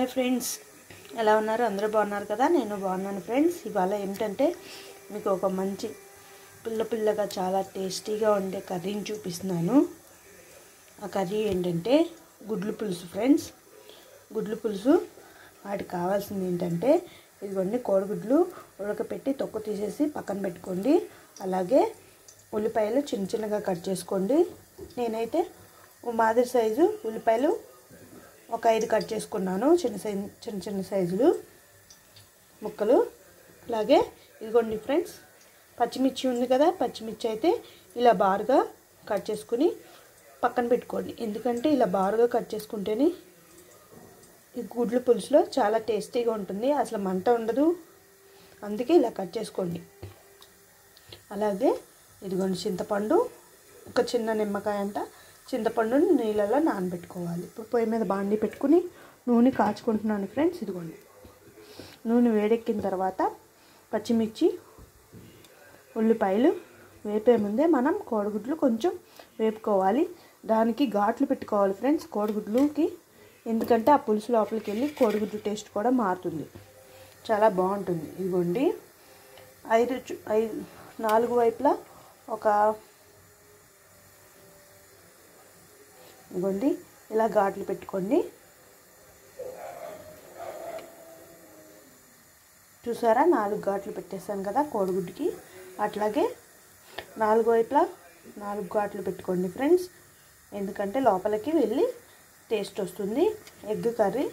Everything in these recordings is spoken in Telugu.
హాయ్ ఫ్రెండ్స్ ఎలా ఉన్నారు అందరూ బాగున్నారు కదా నేను బాగున్నాను ఫ్రెండ్స్ ఇవాళ ఏంటంటే మీకు ఒక మంచి పిల్ల పిల్లగా చాలా టేస్టీగా ఉండే కర్రీని చూపిస్తున్నాను ఆ కర్రీ ఏంటంటే గుడ్లు పులుసు ఫ్రెండ్స్ గుడ్లు పులుసు వాటికి కావాల్సింది ఏంటంటే ఇదిగోండి కోడిగుడ్లు ఉడకపెట్టి తొక్కు తీసేసి పక్కన పెట్టుకోండి అలాగే ఉల్లిపాయలు చిన్న చిన్నగా కట్ చేసుకోండి నేనైతే ఓ మాదిరి సైజు ఉల్లిపాయలు ఒక ఐదు కట్ చేసుకున్నాను చిన్న సైజు చిన్న చిన్న సైజులు ముక్కలు అలాగే ఇదిగోండి ఫ్రెండ్స్ పచ్చిమిర్చి ఉంది కదా పచ్చిమిర్చి అయితే ఇలా బారుగా కట్ చేసుకుని పక్కన పెట్టుకోండి ఎందుకంటే ఇలా బారుగా కట్ చేసుకుంటేనే ఈ గుడ్ల పులుసులో చాలా టేస్టీగా ఉంటుంది అసలు మంట ఉండదు అందుకే ఇలా కట్ చేసుకోండి అలాగే ఇదిగోండి చింతపండు ఒక చిన్న నిమ్మకాయ అంత చింతపండుని నీళ్ళలో నానబెట్టుకోవాలి ఇప్పుడు పొయ్యి మీద బాండి పెట్టుకుని నూనె కాచుకుంటున్నాను ఫ్రెండ్స్ ఇదిగోండి నూనె వేడెక్కిన తర్వాత పచ్చిమిర్చి ఉల్లిపాయలు వేపే ముందే మనం కోడిగుడ్లు కొంచెం వేపుకోవాలి దానికి ఘాట్లు పెట్టుకోవాలి ఫ్రెండ్స్ కోడిగుడ్లుకి ఎందుకంటే ఆ పులుసు లోపలికి వెళ్ళి కోడిగుడ్డు టేస్ట్ కూడా మారుతుంది చాలా బాగుంటుంది ఇదిగోండి ఐదు చు- ఐదు నాలుగు వైపులా ఒక ఇదిగోండి ఇలా ఘాట్లు పెట్టుకోండి చూసారా నాలుగు ఘాట్లు పెట్టేసాను కదా కోడిగుడ్డుకి అట్లాగే నాలుగు వైపులా నాలుగు ఘాట్లు పెట్టుకోండి ఫ్రెండ్స్ ఎందుకంటే లోపలికి వెళ్ళి టేస్ట్ వస్తుంది ఎగ్ కర్రీ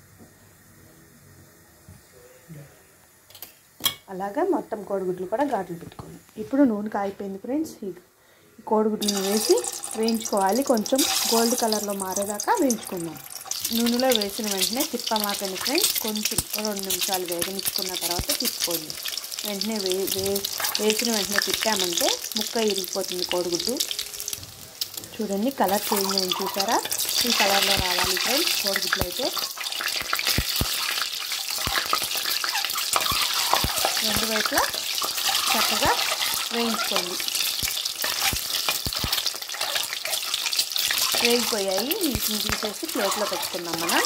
అలాగా మొత్తం కోడిగుడ్లు కూడా ఘాట్లు పెట్టుకోండి ఇప్పుడు నూనె కాగిపోయింది ఫ్రెండ్స్ ఈ ఈ కోడిగుడ్లను వేసి వేయించుకోవాలి కొంచెం గోల్డ్ కలర్లో మారేదాకా వేయించుకుందాం నూనెలో వేసిన వెంటనే తిప్పమాకండి ఫ్రెండ్స్ కొంచెం రెండు నిమిషాలు వేగనిచ్చుకున్న తర్వాత తిప్పుకోండి వెంటనే వే వే వేసిన వెంటనే తిప్పామంటే ముక్క ఇరిగిపోతుంది కోడిగుడ్డు చూడండి కలర్ చేంజ్ అయింది చూసారా ఈ కలర్లో రావాలి ఫ్రెండ్స్ కోడిగుడ్లు అయితే రెండు వైపులా చక్కగా వేయించుకోండి వేగిపోయాయి వీటిని తీసేసి ప్లేట్లో పెట్టుకుందాం మనం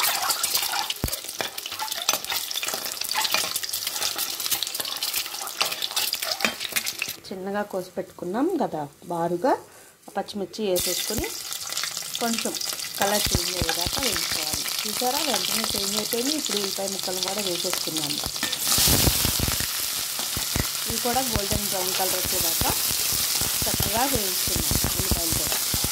చిన్నగా కోసి పెట్టుకున్నాం కదా బారుగా ఆ పచ్చిమిర్చి వేసేసుకొని కొంచెం కలర్ చేంజ్ అయ్యేదాకా వేయించుకోవాలి చూసారా వెంటనే చేంజ్ అయిపోయింది ఇప్పుడు ఉల్లిపాయ ముక్కలు కూడా వేసేసుకున్నాము ఇవి కూడా గోల్డెన్ బ్రౌన్ కలర్ వచ్చేదాకా చక్కగా వేయించుకున్నాం ఉల్లిపాయలు కూడా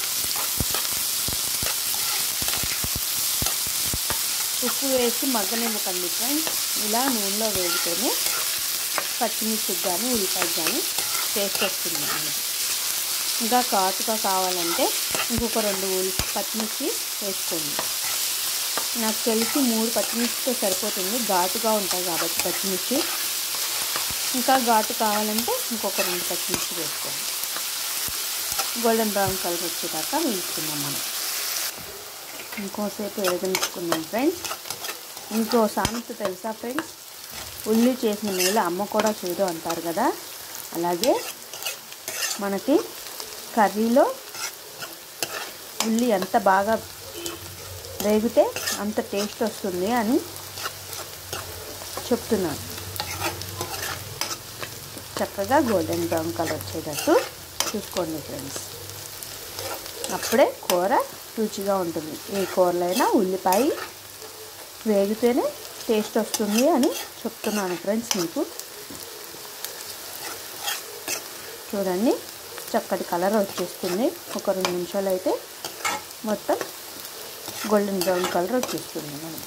ఉప్పు వేసి మగ్గనివ్వకండి ఫ్రెండ్స్ ఇలా నూనెలో వేగితేనే పచ్చిమిర్చికి కానీ ఉల్లిపాయకి కానీ టేస్ట్ వస్తుంది మనకి ఇంకా ఘాటుగా కావాలంటే ఇంకొక రెండు ఉల్లి పచ్చిమిర్చి వేసుకోండి నాకు తెలిసి మూడు పచ్చిమిర్చితో సరిపోతుంది ఘాటుగా ఉంటాయి కాబట్టి పచ్చిమిర్చి ఇంకా ఘాటు కావాలంటే ఇంకొక రెండు పచ్చిమిర్చి వేసుకోండి గోల్డెన్ బ్రౌన్ కలర్ వచ్చేదాకా వేయించుకుందాం మనం ఇంకోసేపు వేగనించుకుందాం ఫ్రెండ్స్ ఇంకో సామెత తెలుసా ఫ్రెండ్స్ ఉల్లి చేసిన మేలు అమ్మ కూడా చేయదు అంటారు కదా అలాగే మనకి కర్రీలో ఉల్లి ఎంత బాగా వేగితే అంత టేస్ట్ వస్తుంది అని చెప్తున్నాను చక్కగా గోల్డెన్ బ్రౌన్ కలర్ వచ్చేటట్టు చూసుకోండి ఫ్రెండ్స్ అప్పుడే కూర రుచిగా ఉంటుంది ఏ కూరలైనా ఉల్లిపాయ వేగితేనే టేస్ట్ వస్తుంది అని చెప్తున్నాను ఫ్రెండ్స్ మీకు చూడండి చక్కటి కలర్ వచ్చేస్తుంది ఒక రెండు నిమిషాలు అయితే మొత్తం గోల్డెన్ బ్రౌన్ కలర్ వచ్చేస్తుంది మనం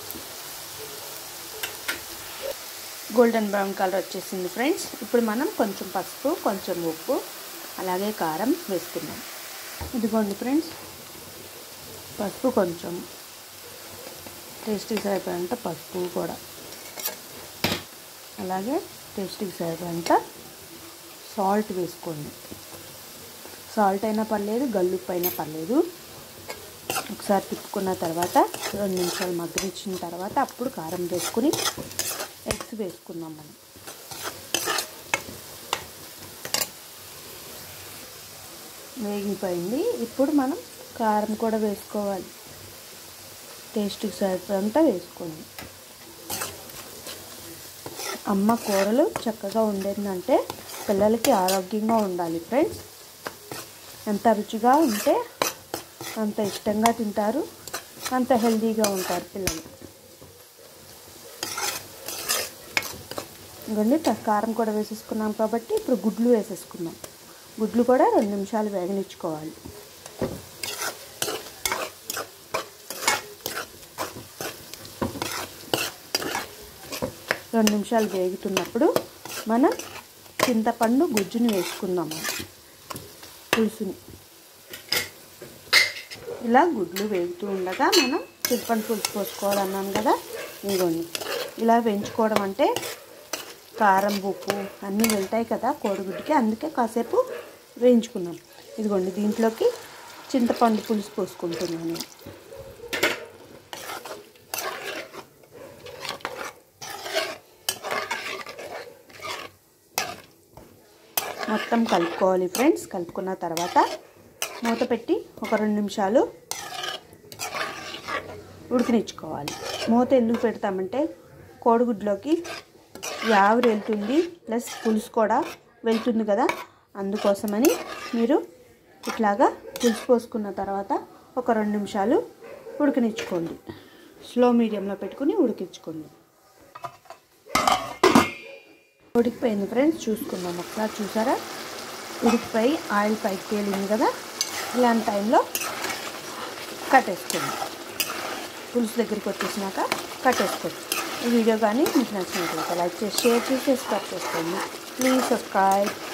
గోల్డెన్ బ్రౌన్ కలర్ వచ్చేసింది ఫ్రెండ్స్ ఇప్పుడు మనం కొంచెం పసుపు కొంచెం ఉప్పు అలాగే కారం వేసుకుందాం ఇదిగోండి ఫ్రెండ్స్ పసుపు కొంచెం టేస్టీకి సరిపోయేంత పసుపు కూడా అలాగే టేస్టీకి సరిపోయేంత సాల్ట్ వేసుకోండి సాల్ట్ అయినా పర్లేదు గల్లుప్పు అయినా పర్లేదు ఒకసారి తిప్పుకున్న తర్వాత రెండు నిమిషాలు మగ్గనిచ్చిన తర్వాత అప్పుడు కారం వేసుకుని ఎగ్స్ వేసుకుందాం మనం వేగిపోయింది ఇప్పుడు మనం కారం కూడా వేసుకోవాలి టేస్ట్కి సరిపడంతా వేసుకోండి అమ్మ కూరలు చక్కగా ఉండేందంటే పిల్లలకి ఆరోగ్యంగా ఉండాలి ఫ్రెండ్స్ ఎంత రుచిగా ఉంటే అంత ఇష్టంగా తింటారు అంత హెల్తీగా ఉంటారు పిల్లలు ఇంకొండి కారం కూడా వేసేసుకున్నాం కాబట్టి ఇప్పుడు గుడ్లు వేసేసుకున్నాం గుడ్లు కూడా రెండు నిమిషాలు వేగనిచ్చుకోవాలి రెండు నిమిషాలు వేగుతున్నప్పుడు మనం చింతపండు గుజ్జుని వేసుకుందాము పులుసుని ఇలా గుడ్లు వేగుతూ ఉండగా మనం చింతపండు పులుసు పోసుకోవాలన్నాను కదా ఇదిగోండి ఇలా వేయించుకోవడం అంటే కారం ఉప్పు అన్నీ వెళ్తాయి కదా కోడిగుడ్డుకి అందుకే కాసేపు వేయించుకున్నాం ఇదిగోండి దీంట్లోకి చింతపండు పులుసు పోసుకుంటున్నాను నేను మొత్తం కలుపుకోవాలి ఫ్రెండ్స్ కలుపుకున్న తర్వాత మూత పెట్టి ఒక రెండు నిమిషాలు ఉడికినిచ్చుకోవాలి మూత ఎందుకు పెడతామంటే కోడిగుడ్లోకి ఆవిరి వెళ్తుంది ప్లస్ పులుసు కూడా వెళ్తుంది కదా అందుకోసమని మీరు ఇట్లాగా పులుసు పోసుకున్న తర్వాత ఒక రెండు నిమిషాలు ఉడికినిచ్చుకోండి స్లో మీడియంలో పెట్టుకుని ఉడికించుకోండి ఉడికిపోయింది ఫ్రెండ్స్ చూసుకుందాం ఒకసారి చూసారా ఉడికిపోయి ఆయిల్ పైకి తేలింది కదా ఇలాంటి టైంలో కట్టేసుకోండి పులుసు దగ్గరికి వచ్చేసినాక కట్టేసుకోండి ఈ వీడియో కానీ మీకు నచ్చినట్లయితే లైక్ చేసి షేర్ చేసి సబ్స్క్రైబ్ చేసుకోండి ప్లీజ్ సబ్స్క్రైబ్